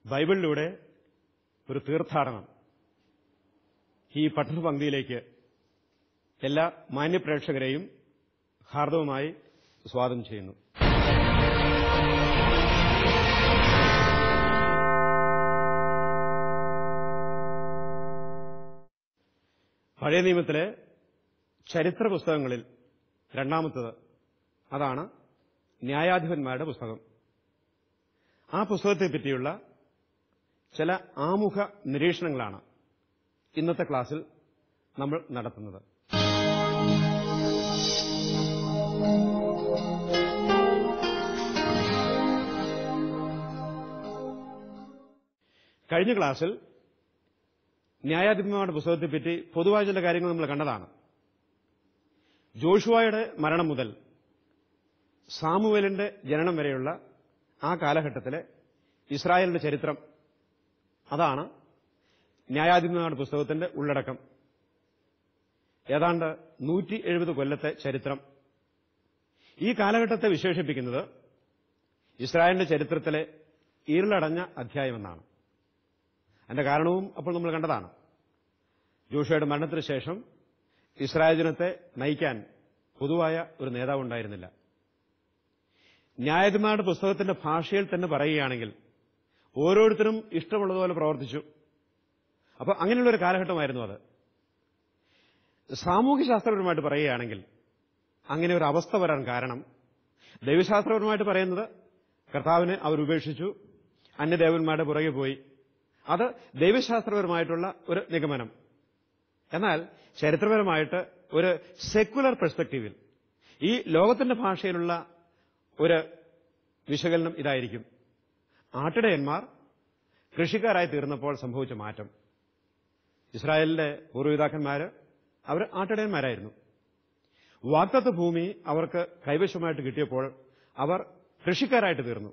ബൈബിളിലൂടെ ഒരു തീർത്ഥാടനം ഈ പഠന പങ്ക്തിയിലേക്ക് എല്ലാ മാന്യപ്രേക്ഷകരെയും ഹാർദവമായി സ്വാഗതം ചെയ്യുന്നു പഴയ നിയമത്തിലെ ചരിത്ര പുസ്തകങ്ങളിൽ രണ്ടാമത്തത് അതാണ് ന്യായാധിപന്മാരുടെ പുസ്തകം ആ പുസ്തകത്തെ പറ്റിയുള്ള ചില ആമുഖ നിരീക്ഷണങ്ങളാണ് ഇന്നത്തെ ക്ലാസ്സിൽ നമ്മൾ നടത്തുന്നത് കഴിഞ്ഞ ക്ലാസ്സിൽ ന്യായാധിപന്മാരുടെ പുസ്തകത്തെപ്പറ്റി പൊതുവായ ചില കാര്യങ്ങൾ നമ്മൾ കണ്ടതാണ് ജോഷുവായുടെ മരണം മുതൽ സാമുവേലിന്റെ ജനനം വരെയുള്ള ആ കാലഘട്ടത്തിലെ ഇസ്രായേലിന്റെ ചരിത്രം അതാണ് ന്യായാധിപന്മാരുടെ പുസ്തകത്തിന്റെ ഉള്ളടക്കം ഏതാണ്ട് നൂറ്റി എഴുപത് കൊല്ലത്തെ ചരിത്രം ഈ കാലഘട്ടത്തെ വിശേഷിപ്പിക്കുന്നത് ഇസ്രായേലിന്റെ ചരിത്രത്തിലെ ഇരുളടഞ്ഞ അധ്യായമെന്നാണ് അതിന്റെ കാരണവും അപ്പോൾ നമ്മൾ കണ്ടതാണ് ജോഷയുടെ മരണത്തിന് ശേഷം ഇസ്രായേൽ ജനത്തെ നയിക്കാൻ പൊതുവായ ഒരു നേതാവ് ഉണ്ടായിരുന്നില്ല ന്യായാധിപന്മാരുടെ പുസ്തകത്തിന്റെ ഭാഷയിൽ തന്നെ പറയുകയാണെങ്കിൽ ഓരോരുത്തരും ഇഷ്ടമുള്ളതുപോലെ പ്രവർത്തിച്ചു അപ്പോൾ അങ്ങനെയുള്ള ഒരു കാലഘട്ടമായിരുന്നു അത് സാമൂഹ്യശാസ്ത്രപരമായിട്ട് പറയുകയാണെങ്കിൽ അങ്ങനെ ഒരു അവസ്ഥ വരാൻ കാരണം ദൈവശാസ്ത്രപരമായിട്ട് പറയുന്നത് കർത്താവിനെ അവർ ഉപേക്ഷിച്ചു അന്യദേവന്മാരുടെ പുറകെ പോയി അത് ദൈവശാസ്ത്രപരമായിട്ടുള്ള ഒരു നിഗമനം എന്നാൽ ചരിത്രപരമായിട്ട് ഒരു സെക്കുലർ പെർസ്പെക്റ്റീവിൽ ഈ ലോകത്തിന്റെ ഭാഷയിലുള്ള ഒരു വിശകലനം ഇതായിരിക്കും ആട്ടിടയന്മാർ കൃഷിക്കാരായി തീർന്നപ്പോൾ സംഭവിച്ച മാറ്റം ഇസ്രായേലിന്റെ പൂർവ്വപിതാക്കന്മാര് അവർ ആട്ടിടയന്മാരായിരുന്നു വാക്തത്വ ഭൂമി അവർക്ക് കൈവശമായിട്ട് കിട്ടിയപ്പോൾ അവർ കൃഷിക്കാരായിട്ട് തീർന്നു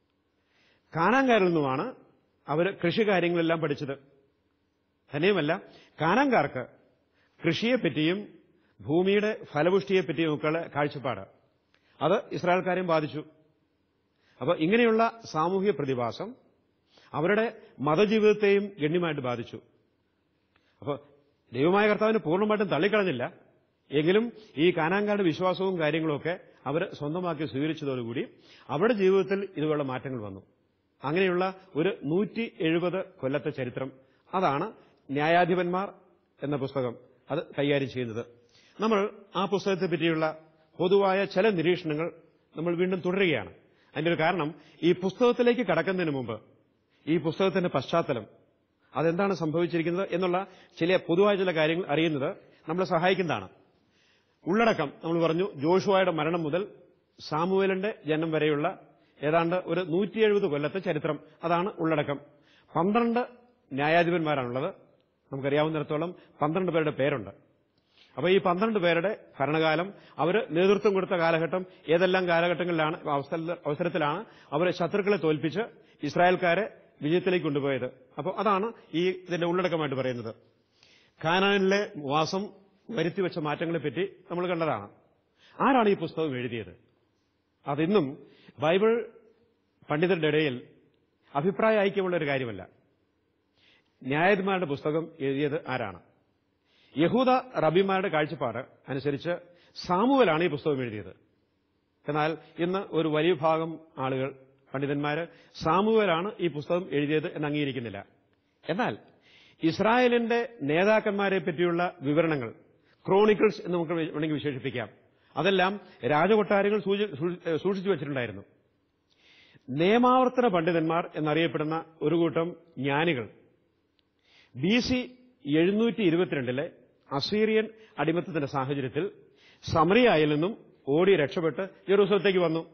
കാനാങ്കാരിൽ നിന്നുമാണ് അവർ കൃഷികാര്യങ്ങളെല്ലാം പഠിച്ചത് തന്നെയുമല്ല കാനാങ്കാർക്ക് കൃഷിയെപ്പറ്റിയും ഭൂമിയുടെ ഫലപുഷ്ടിയെപ്പറ്റിയും ഒക്കെയുള്ള കാഴ്ചപ്പാട് അത് ഇസ്രായേൽക്കാരെയും ബാധിച്ചു അപ്പോൾ ഇങ്ങനെയുള്ള സാമൂഹിക പ്രതിഭാസം അവരുടെ മതജീവിതത്തെയും ഗണ്യമായിട്ട് ബാധിച്ചു അപ്പോൾ ദൈവമായ കർത്താവിന് പൂർണ്ണമായിട്ടും തള്ളിക്കളഞ്ഞില്ല എങ്കിലും ഈ കാനാങ്കാരുടെ വിശ്വാസവും കാര്യങ്ങളുമൊക്കെ അവർ സ്വന്തമാക്കി സ്വീകരിച്ചതോടുകൂടി അവരുടെ ജീവിതത്തിൽ ഇതുപോലുള്ള മാറ്റങ്ങൾ വന്നു അങ്ങനെയുള്ള ഒരു നൂറ്റി എഴുപത് കൊല്ലത്തെ ചരിത്രം അതാണ് ന്യായാധിപന്മാർ എന്ന പുസ്തകം അത് കൈകാര്യം ചെയ്യുന്നത് നമ്മൾ ആ പുസ്തകത്തെ പറ്റിയുള്ള പൊതുവായ ചില നിരീക്ഷണങ്ങൾ നമ്മൾ വീണ്ടും തുടരുകയാണ് അതിന്റെ ഒരു കാരണം ഈ പുസ്തകത്തിലേക്ക് കടക്കുന്നതിന് മുമ്പ് ഈ പുസ്തകത്തിന്റെ പശ്ചാത്തലം അതെന്താണ് സംഭവിച്ചിരിക്കുന്നത് എന്നുള്ള ചില പൊതുവായ ചില കാര്യങ്ങൾ അറിയുന്നത് നമ്മളെ സഹായിക്കുന്നതാണ് ഉള്ളടക്കം നമ്മൾ പറഞ്ഞു ജോഷുവായുടെ മരണം മുതൽ സാമുവേലിന്റെ ജന്മം വരെയുള്ള ഏതാണ്ട് ഒരു നൂറ്റി എഴുപത് കൊല്ലത്തെ ചരിത്രം അതാണ് ഉള്ളടക്കം പന്ത്രണ്ട് ന്യായാധിപന്മാരാണുള്ളത് നമുക്കറിയാവുന്നിടത്തോളം പന്ത്രണ്ട് പേരുടെ പേരുണ്ട് അപ്പോൾ ഈ പന്ത്രണ്ട് പേരുടെ ഭരണകാലം അവർ നേതൃത്വം കൊടുത്ത കാലഘട്ടം ഏതെല്ലാം കാലഘട്ടങ്ങളിലാണ് അവസരത്തിലാണ് അവർ ശത്രുക്കളെ തോൽപ്പിച്ച് ഇസ്രായേൽക്കാരെ വിജയത്തിലേക്ക് കൊണ്ടുപോയത് അപ്പോൾ അതാണ് ഈ ഇതിന്റെ ഉള്ളടക്കമായിട്ട് പറയുന്നത് കാനാനിലെ വാസം വരുത്തിവെച്ച മാറ്റങ്ങളെപ്പറ്റി നമ്മൾ കണ്ടതാണ് ആരാണ് ഈ പുസ്തകം എഴുതിയത് അതിന്നും ബൈബിൾ പണ്ഡിതരുടെ ഇടയിൽ അഭിപ്രായ ഐക്യമുള്ള ഒരു കാര്യമല്ല ന്യായാധിപന്മാരുടെ പുസ്തകം എഴുതിയത് ആരാണ് യഹൂദ റബിമാരുടെ കാഴ്ചപ്പാട് അനുസരിച്ച് സാമുവലാണ് ഈ പുസ്തകം എഴുതിയത് എന്നാൽ ഇന്ന് ഒരു വലിയ ഭാഗം ആളുകൾ പണ്ഡിതന്മാര് സാമുവലാണ് ഈ പുസ്തകം എഴുതിയത് എന്ന് അംഗീകരിക്കുന്നില്ല എന്നാൽ ഇസ്രായേലിന്റെ നേതാക്കന്മാരെ പറ്റിയുള്ള വിവരണങ്ങൾ ക്രോണിക്കിൾസ് എന്ന് നമുക്ക് വേണമെങ്കിൽ വിശേഷിപ്പിക്കാം അതെല്ലാം രാജകൊട്ടാരങ്ങൾ സൂക്ഷിച്ചു വച്ചിട്ടുണ്ടായിരുന്നു നിയമാവർത്തന പണ്ഡിതന്മാർ എന്നറിയപ്പെടുന്ന ഒരു കൂട്ടം ജ്ഞാനികൾ ബി സി എഴുന്നൂറ്റി ഇരുപത്തിരണ്ടിലെ അസീറിയൻ അടിമത്തത്തിന്റെ സാഹചര്യത്തിൽ സമറിയായിൽ നിന്നും ഓടി രക്ഷപ്പെട്ട് ജെറൂസലത്തേക്ക് വന്നു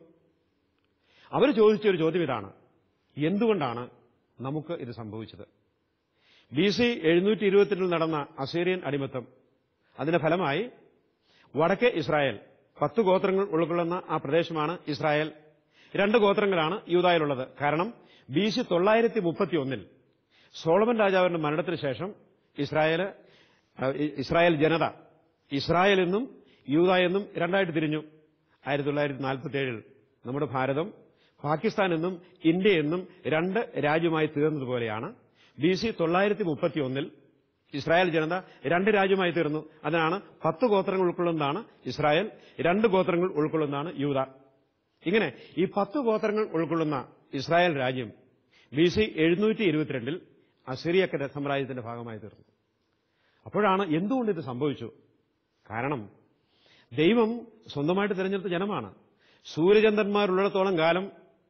അവർ ചോദിച്ച ഒരു ചോദ്യം ഇതാണ് എന്തുകൊണ്ടാണ് നമുക്ക് ഇത് സംഭവിച്ചത് ബി സി എഴുന്നൂറ്റി ഇരുപത്തിരണ്ടിൽ നടന്ന അസീറിയൻ അടിമത്തം അതിന്റെ ഫലമായി വടക്കേ ഇസ്രായേൽ പത്ത് ഗോത്രങ്ങൾ ഉൾക്കൊള്ളുന്ന ആ പ്രദേശമാണ് ഇസ്രായേൽ രണ്ട് ഗോത്രങ്ങളാണ് യൂതായിലുള്ളത് കാരണം ബി സി തൊള്ളായിരത്തി മുപ്പത്തി ഒന്നിൽ സോളമൻ രാജാവിന്റെ മരണത്തിന് ശേഷം ഇസ്രായേൽ ഇസ്രായേൽ ജനത ഇസ്രായേൽ എന്നും യൂത എന്നും രണ്ടായിട്ട് തിരിഞ്ഞു ആയിരത്തി തൊള്ളായിരത്തി നാൽപ്പത്തി ഏഴിൽ നമ്മുടെ ഭാരതം പാകിസ്ഥാൻ എന്നും ഇന്ത്യ എന്നും രണ്ട് രാജ്യമായി തീർന്നതുപോലെയാണ് ബി സി തൊള്ളായിരത്തി മുപ്പത്തി ഒന്നിൽ ഇസ്രായേൽ ജനത രണ്ട് രാജ്യമായി തീർന്നു അതിനാണ് പത്ത് ഗോത്രങ്ങൾ ഉൾക്കൊള്ളുന്നതാണ് ഇസ്രായേൽ രണ്ട് ഗോത്രങ്ങൾ ഉൾക്കൊള്ളുന്നതാണ് യൂത ഇങ്ങനെ ഈ പത്ത് ഗോത്രങ്ങൾ ഉൾക്കൊള്ളുന്ന ഇസ്രായേൽ രാജ്യം ബി സി എഴുന്നൂറ്റി ഇരുപത്തിരണ്ടിൽ അസിറിയക്ക സാമ്രാജ്യത്തിന്റെ ഭാഗമായി തീർന്നു അപ്പോഴാണ് എന്തുകൊണ്ട് ഇത് സംഭവിച്ചു കാരണം ദൈവം സ്വന്തമായിട്ട് തിരഞ്ഞെടുത്ത ജനമാണ് സൂര്യചന്ദ്രന്മാരുള്ളിടത്തോളം കാലം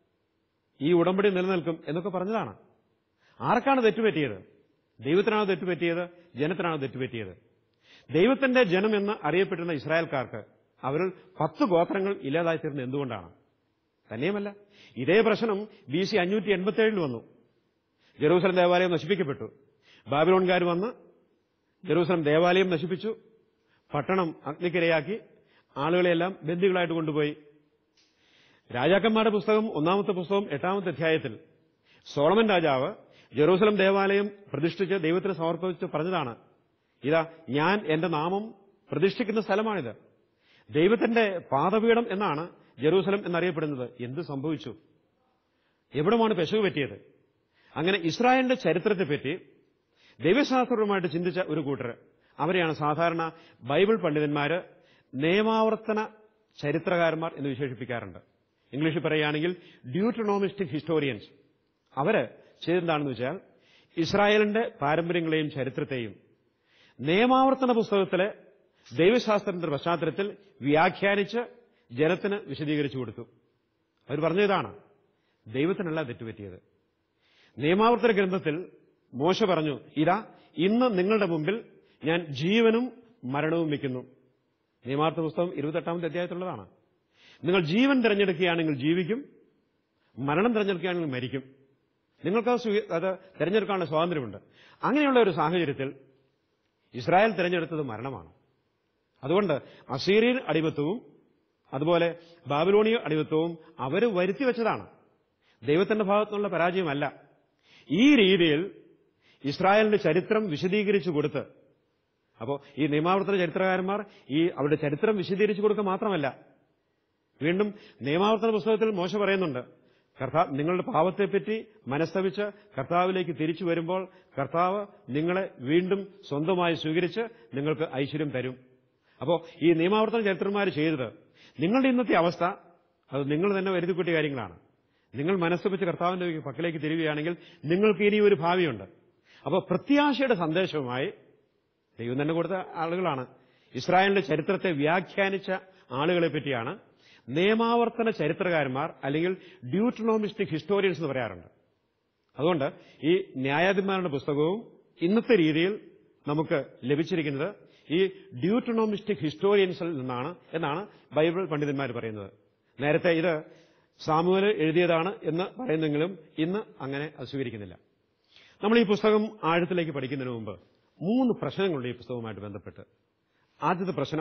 ഈ ഉടമ്പടി നിലനിൽക്കും എന്നൊക്കെ പറഞ്ഞതാണ് ആർക്കാണ് തെറ്റുപറ്റിയത് ദൈവത്തിനാണോ തെറ്റുപറ്റിയത് ജനത്തിനാണോ തെറ്റുപറ്റിയത് ദൈവത്തിന്റെ ജനം എന്ന് അറിയപ്പെട്ടിരുന്ന ഇസ്രായേൽക്കാർക്ക് അവരിൽ പത്ത് ഗോത്രങ്ങൾ ഇല്ലാതായിത്തീർന്നത് എന്തുകൊണ്ടാണ് തന്നെയുമല്ല ഇതേ പ്രശ്നം ബി സി അഞ്ഞൂറ്റി എൺപത്തിയേഴിൽ വന്നു ജെറൂസലം ദേവാലയം നശിപ്പിക്കപ്പെട്ടു ബാബിലോൺകാർ വന്ന് ജെറൂസലം ദേവാലയം നശിപ്പിച്ചു പട്ടണം അഗ്നിക്കിരയാക്കി ആളുകളെല്ലാം ബന്ദികളായിട്ട് കൊണ്ടുപോയി രാജാക്കന്മാരുടെ പുസ്തകം ഒന്നാമത്തെ പുസ്തകം എട്ടാമത്തെ അധ്യായത്തിൽ സോളമൻ രാജാവ് ജെറൂസലം ദേവാലയം പ്രതിഷ്ഠിച്ച് ദൈവത്തിന് സമർപ്പിച്ച് പറഞ്ഞതാണ് ഇതാ ഞാൻ എന്റെ നാമം പ്രതിഷ്ഠിക്കുന്ന സ്ഥലമാണിത് ദൈവത്തിന്റെ പാദപീഠം എന്നാണ് ജെറൂസലം എന്നറിയപ്പെടുന്നത് എന്ത് സംഭവിച്ചു എവിടമാണ് പെശക് പറ്റിയത് അങ്ങനെ ഇസ്രായേലിന്റെ ചരിത്രത്തെപ്പറ്റി ദൈവശാസ്ത്രപരമായിട്ട് ചിന്തിച്ച ഒരു കൂട്ടർ അവരെയാണ് സാധാരണ ബൈബിൾ പണ്ഡിതന്മാര് നിയമാവർത്തന ചരിത്രകാരന്മാർ എന്ന് വിശേഷിപ്പിക്കാറുണ്ട് ഇംഗ്ലീഷിൽ പറയുകയാണെങ്കിൽ ഡ്യൂട്രോണോമിസ്റ്റിക് ഹിസ്റ്റോറിയൻസ് അവര് ചെയ്തെന്താണെന്ന് വെച്ചാൽ ഇസ്രായേലിന്റെ പാരമ്പര്യങ്ങളെയും ചരിത്രത്തെയും നിയമാവർത്തന പുസ്തകത്തിലെ ദൈവശാസ്ത്രത്തിന്റെ പശ്ചാത്തലത്തിൽ വ്യാഖ്യാനിച്ച് ജനത്തിന് വിശദീകരിച്ചു കൊടുത്തു അവർ പറഞ്ഞതാണ് ദൈവത്തിനല്ല തെറ്റുപറ്റിയത് നിയമാവർത്തന ഗ്രന്ഥത്തിൽ മോശ പറഞ്ഞു ഇതാ ഇന്ന് നിങ്ങളുടെ മുമ്പിൽ ഞാൻ ജീവനും മരണവും വയ്ക്കുന്നു നിയമാർത്ഥ പുസ്തകം ഇരുപത്തെട്ടാമത്തെ അധ്യായത്തിലുള്ളതാണ് നിങ്ങൾ ജീവൻ തിരഞ്ഞെടുക്കുകയാണെങ്കിൽ ജീവിക്കും മരണം തിരഞ്ഞെടുക്കുകയാണെങ്കിൽ മരിക്കും നിങ്ങൾക്ക് അത് സ്വീ- അത് തിരഞ്ഞെടുക്കാനുള്ള സ്വാതന്ത്ര്യമുണ്ട് അങ്ങനെയുള്ള ഒരു സാഹചര്യത്തിൽ ഇസ്രായേൽ തിരഞ്ഞെടുത്തത് മരണമാണ് അതുകൊണ്ട് അസീറിയൻ അടിമത്വവും അതുപോലെ ബാബിലോണിയ അടിമത്വവും അവർ വരുത്തി വെച്ചതാണ് ദൈവത്തിന്റെ ഭാഗത്തുനിന്നുള്ള പരാജയമല്ല ഈ രീതിയിൽ ഇസ്രായേലിന്റെ ചരിത്രം വിശദീകരിച്ചു കൊടുത്ത് അപ്പോൾ ഈ നിയമാവർത്തന ചരിത്രകാരന്മാർ ഈ അവരുടെ ചരിത്രം വിശദീകരിച്ചു കൊടുക്കുക മാത്രമല്ല വീണ്ടും നിയമാവർത്തന പുസ്തകത്തിൽ മോശ പറയുന്നുണ്ട് കർത്താവ് നിങ്ങളുടെ പാവത്തെപ്പറ്റി മനസ്തവിച്ച് കർത്താവിലേക്ക് തിരിച്ചു വരുമ്പോൾ കർത്താവ് നിങ്ങളെ വീണ്ടും സ്വന്തമായി സ്വീകരിച്ച് നിങ്ങൾക്ക് ഐശ്വര്യം തരും അപ്പോൾ ഈ നിയമാവർത്തന ചരിത്രന്മാർ ചെയ്തത് നിങ്ങളുടെ ഇന്നത്തെ അവസ്ഥ അത് നിങ്ങൾ തന്നെ വരുത്തിക്കൂട്ടിയ കാര്യങ്ങളാണ് നിങ്ങൾ മനസ്സ് കർത്താവിന്റെ പക്കലേക്ക് തിരികുകയാണെങ്കിൽ നിങ്ങൾക്ക് ഇനി ഒരു ഭാവിയുണ്ട് അപ്പോൾ പ്രത്യാശയുടെ സന്ദേശവുമായി ദൈവം തന്നെ കൊടുത്ത ആളുകളാണ് ഇസ്രായേലിന്റെ ചരിത്രത്തെ വ്യാഖ്യാനിച്ച ആളുകളെ പറ്റിയാണ് നിയമാവർത്തന ചരിത്രകാരന്മാർ അല്ലെങ്കിൽ ഡ്യൂട്രോണോമിസ്റ്റിക് ഹിസ്റ്റോറിയൻസ് എന്ന് പറയാറുണ്ട് അതുകൊണ്ട് ഈ ന്യായാധിപന്മാരുടെ പുസ്തകവും ഇന്നത്തെ രീതിയിൽ നമുക്ക് ലഭിച്ചിരിക്കുന്നത് ഈ ഡ്യൂട്രോണോമിസ്റ്റിക് ഹിസ്റ്റോറിയൻസിൽ നിന്നാണ് എന്നാണ് ബൈബിൾ പണ്ഡിതന്മാർ പറയുന്നത് നേരത്തെ ഇത് സാമുവൽ എഴുതിയതാണ് എന്ന് പറയുന്നെങ്കിലും ഇന്ന് അങ്ങനെ അത് സ്വീകരിക്കുന്നില്ല നമ്മൾ ഈ പുസ്തകം ആഴത്തിലേക്ക് പഠിക്കുന്നതിന് മുമ്പ് മൂന്ന് പ്രശ്നങ്ങളുണ്ട് ഈ പുസ്തകവുമായിട്ട് ബന്ധപ്പെട്ട് ആദ്യത്തെ പ്രശ്നം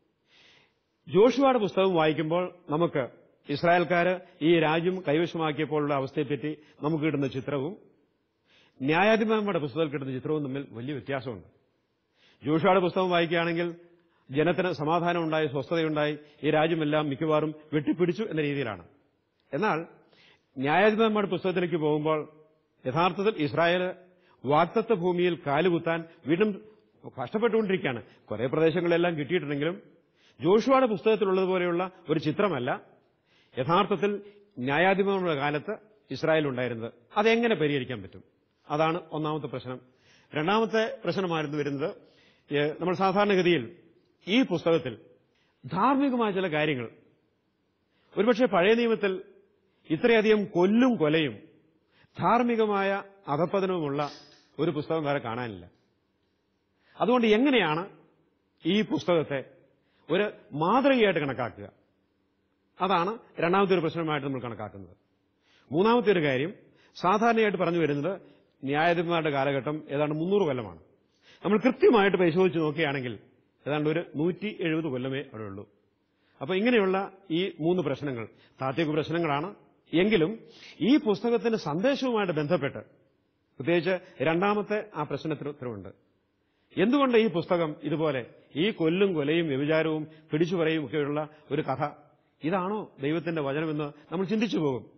ജോഷുവയുടെ പുസ്തകം വായിക്കുമ്പോൾ നമുക്ക് ഇസ്രായേൽക്കാര് ഈ രാജ്യം കൈവശമാക്കിയപ്പോഴുള്ള അവസ്ഥയെപ്പറ്റി നമുക്ക് കിട്ടുന്ന ചിത്രവും ന്യായാധിപന്മാരുടെ പുസ്തകത്തിൽ കിട്ടുന്ന ചിത്രവും തമ്മിൽ വലിയ വ്യത്യാസമുണ്ട് ജോഷുവയുടെ പുസ്തകം വായിക്കുകയാണെങ്കിൽ ജനത്തിന് സമാധാനമുണ്ടായി സ്വസ്ഥതയുണ്ടായി ഈ രാജ്യമെല്ലാം മിക്കവാറും വെട്ടിപ്പിടിച്ചു എന്ന രീതിയിലാണ് എന്നാൽ ന്യായാധിപന്മാരുടെ പുസ്തകത്തിലേക്ക് പോകുമ്പോൾ യഥാർത്ഥത്തിൽ ഇസ്രായേൽ വാക്തത്വ ഭൂമിയിൽ കാലുകുത്താൻ വീണ്ടും കഷ്ടപ്പെട്ടുകൊണ്ടിരിക്കുകയാണ് കുറെ പ്രദേശങ്ങളെല്ലാം കിട്ടിയിട്ടുണ്ടെങ്കിലും ജോഷുവയുടെ പുസ്തകത്തിലുള്ളതുപോലെയുള്ള ഒരു ചിത്രമല്ല യഥാർത്ഥത്തിൽ ന്യായാധിപന്മാരുടെ കാലത്ത് ഇസ്രായേൽ ഉണ്ടായിരുന്നത് അതെങ്ങനെ പരിഹരിക്കാൻ പറ്റും അതാണ് ഒന്നാമത്തെ പ്രശ്നം രണ്ടാമത്തെ പ്രശ്നമായിരുന്നു വരുന്നത് ഏ, നമ്മൾ സാധാരണഗതിയിൽ ഈ പുസ്തകത്തിൽ ധാർമ്മികമായ ചില കാര്യങ്ങൾ ഒരുപക്ഷെ പഴയ നിയമത്തിൽ ഇത്രയധികം കൊല്ലും കൊലയും ധാർമ്മികമായ അധപ്പതനവുമുള്ള ഒരു പുസ്തകം വേറെ കാണാനില്ല അതുകൊണ്ട് എങ്ങനെയാണ് ഈ പുസ്തകത്തെ ഒരു മാതൃകയായിട്ട് കണക്കാക്കുക അതാണ് രണ്ടാമത്തെ ഒരു പ്രശ്നമായിട്ട് നമ്മൾ കണക്കാക്കുന്നത് മൂന്നാമത്തെ ഒരു കാര്യം സാധാരണയായിട്ട് പറഞ്ഞു വരുന്നത് ന്യായാധിപന്മാരുടെ കാലഘട്ടം ഏതാണ്ട് മുന്നൂറ് കൊല്ലമാണ് നമ്മൾ കൃത്യമായിട്ട് പരിശോധിച്ച് നോക്കുകയാണെങ്കിൽ ഏതാണ്ട് ഒരു നൂറ്റി എഴുപത് കൊല്ലമേ അവിടെ ഉള്ളൂ അപ്പൊ ഇങ്ങനെയുള്ള ഈ മൂന്ന് പ്രശ്നങ്ങൾ താത്വിക പ്രശ്നങ്ങളാണ് എങ്കിലും ഈ പുസ്തകത്തിന്റെ സന്ദേശവുമായിട്ട് ബന്ധപ്പെട്ട് പ്രത്യേകിച്ച് രണ്ടാമത്തെ ആ പ്രശ്നത്തിന് ഉത്തരവുണ്ട് എന്തുകൊണ്ട് ഈ പുസ്തകം ഇതുപോലെ ഈ കൊല്ലും കൊലയും വ്യഭിചാരവും പിടിച്ചുപറയും ഒക്കെയുള്ള ഒരു കഥ ഇതാണോ ദൈവത്തിന്റെ വചനമെന്ന് നമ്മൾ ചിന്തിച്ചു പോകും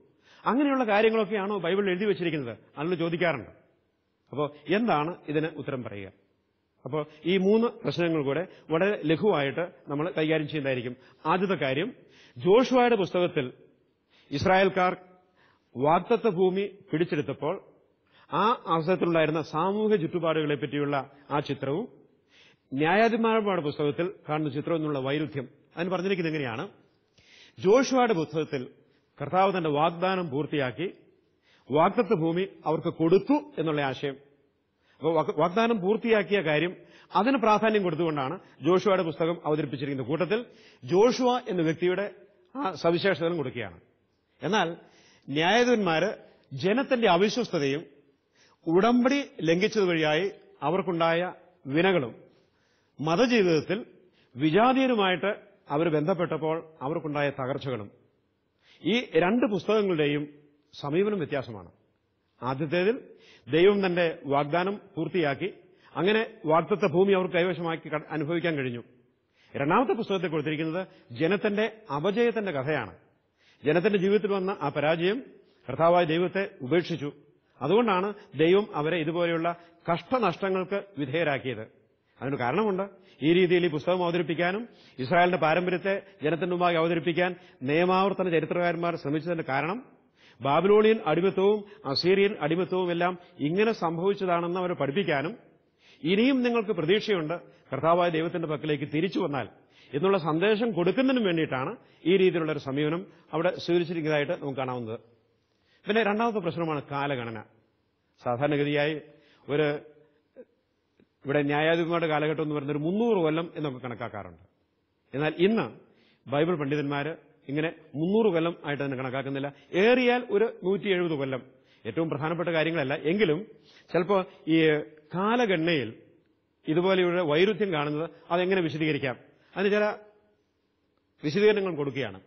അങ്ങനെയുള്ള കാര്യങ്ങളൊക്കെയാണോ ബൈബിളിൽ എഴുതി വെച്ചിരിക്കുന്നത് ആളുകൾ ചോദിക്കാറുണ്ട് അപ്പോൾ എന്താണ് ഇതിന് ഉത്തരം പറയുക അപ്പോൾ ഈ മൂന്ന് പ്രശ്നങ്ങൾ കൂടെ വളരെ ലഘുവായിട്ട് നമ്മൾ കൈകാര്യം ചെയ്യുന്നതായിരിക്കും ആദ്യത്തെ കാര്യം ജോഷുവയുടെ പുസ്തകത്തിൽ ഇസ്രായേൽക്കാർ വാഗ്ദത്ത ഭൂമി പിടിച്ചെടുത്തപ്പോൾ ആ അവസരത്തിലുണ്ടായിരുന്ന സാമൂഹിക ചുറ്റുപാടുകളെ പറ്റിയുള്ള ആ ചിത്രവും ന്യായാധിപന്മാരുടെ പുസ്തകത്തിൽ കാണുന്ന ചിത്രവും എന്നുള്ള വൈരുദ്ധ്യം അതിന് പറഞ്ഞിരിക്കുന്നത് എങ്ങനെയാണ് ജോഷുവയുടെ പുസ്തകത്തിൽ കർത്താവ് തന്റെ വാഗ്ദാനം പൂർത്തിയാക്കി വാഗ്ദത്ത ഭൂമി അവർക്ക് കൊടുത്തു എന്നുള്ള ആശയം അപ്പോൾ വാഗ്ദാനം പൂർത്തിയാക്കിയ കാര്യം അതിന് പ്രാധാന്യം കൊടുത്തുകൊണ്ടാണ് ജോഷുവയുടെ പുസ്തകം അവതരിപ്പിച്ചിരിക്കുന്ന കൂട്ടത്തിൽ ജോഷുവ എന്ന വ്യക്തിയുടെ ആ സവിശേഷതകളും കൊടുക്കുകയാണ് എന്നാൽ ന്യായാധിപന്മാര് ജനത്തിന്റെ അവിശ്വസ്തതയും ഉടമ്പടി ലംഘിച്ചത് വഴിയായി അവർക്കുണ്ടായ വിനകളും മതജീവിതത്തിൽ വിജാതീയരുമായിട്ട് അവർ ബന്ധപ്പെട്ടപ്പോൾ അവർക്കുണ്ടായ തകർച്ചകളും ഈ രണ്ട് പുസ്തകങ്ങളുടെയും സമീപനം വ്യത്യാസമാണ് ആദ്യത്തേതിൽ ദൈവം തന്റെ വാഗ്ദാനം പൂർത്തിയാക്കി അങ്ങനെ വാഗ്ദത്ത ഭൂമി അവർക്ക് കൈവശമാക്കി ക- അനുഭവിക്കാൻ കഴിഞ്ഞു രണ്ടാമത്തെ പുസ്തകത്തിൽ കൊടുത്തിരിക്കുന്നത് ജനത്തിന്റെ അപജയത്തിന്റെ കഥയാണ് ജനത്തിന്റെ ജീവിതത്തിൽ വന്ന ആ പരാജയം കർത്താവായ ദൈവത്തെ ഉപേക്ഷിച്ചു അതുകൊണ്ടാണ് ദൈവം അവരെ ഇതുപോലെയുള്ള കഷ്ടനഷ്ടങ്ങൾക്ക് വിധേയരാക്കിയത് അതിന് കാരണമുണ്ട് ഈ രീതിയിൽ ഈ പുസ്തകം അവതരിപ്പിക്കാനും ഇസ്രായേലിന്റെ പാരമ്പര്യത്തെ ജനത്തിന്റെ മുമ്പാകെ അവതരിപ്പിക്കാൻ നിയമാവർത്തന ചരിത്രകാരന്മാർ ശ്രമിച്ചതിന്റെ കാരണം ബാബിലോണിയൻ അടിമത്വവും അസീറിയൻ അടിമത്വവും എല്ലാം ഇങ്ങനെ സംഭവിച്ചതാണെന്ന് അവരെ പഠിപ്പിക്കാനും ഇനിയും നിങ്ങൾക്ക് പ്രതീക്ഷയുണ്ട് കർത്താവായ ദൈവത്തിന്റെ പക്കലേക്ക് തിരിച്ചു വന്നാൽ എന്നുള്ള സന്ദേശം കൊടുക്കുന്നതിനും വേണ്ടിയിട്ടാണ് ഈ രീതിയിലുള്ള ഒരു സമീപനം അവിടെ സ്വീകരിച്ചിരിക്കുന്നതായിട്ട് നമുക്ക് കാണാവുന്നത് പിന്നെ രണ്ടാമത്തെ പ്രശ്നമാണ് കാലഗണന സാധാരണഗതിയായി ഒരു ഇവിടെ ന്യായാധിപന്മാരുടെ കാലഘട്ടം എന്ന് പറയുന്നത് ഒരു മുന്നൂറ് കൊല്ലം എന്നൊക്കെ കണക്കാക്കാറുണ്ട് എന്നാൽ ഇന്ന് ബൈബിൾ പണ്ഡിതന്മാര് ഇങ്ങനെ മുന്നൂറ് കൊല്ലം ആയിട്ട് തന്നെ കണക്കാക്കുന്നില്ല ഏറിയാൽ ഒരു നൂറ്റി എഴുപത് കൊല്ലം ഏറ്റവും പ്രധാനപ്പെട്ട കാര്യങ്ങളല്ല എങ്കിലും ചിലപ്പോൾ ഈ കാലഗണനയിൽ ഇതുപോലെയുള്ള വൈരുദ്ധ്യം കാണുന്നത് അതെങ്ങനെ വിശദീകരിക്കാം അതിന് ചില വിശദീകരണങ്ങൾ കൊടുക്കുകയാണ്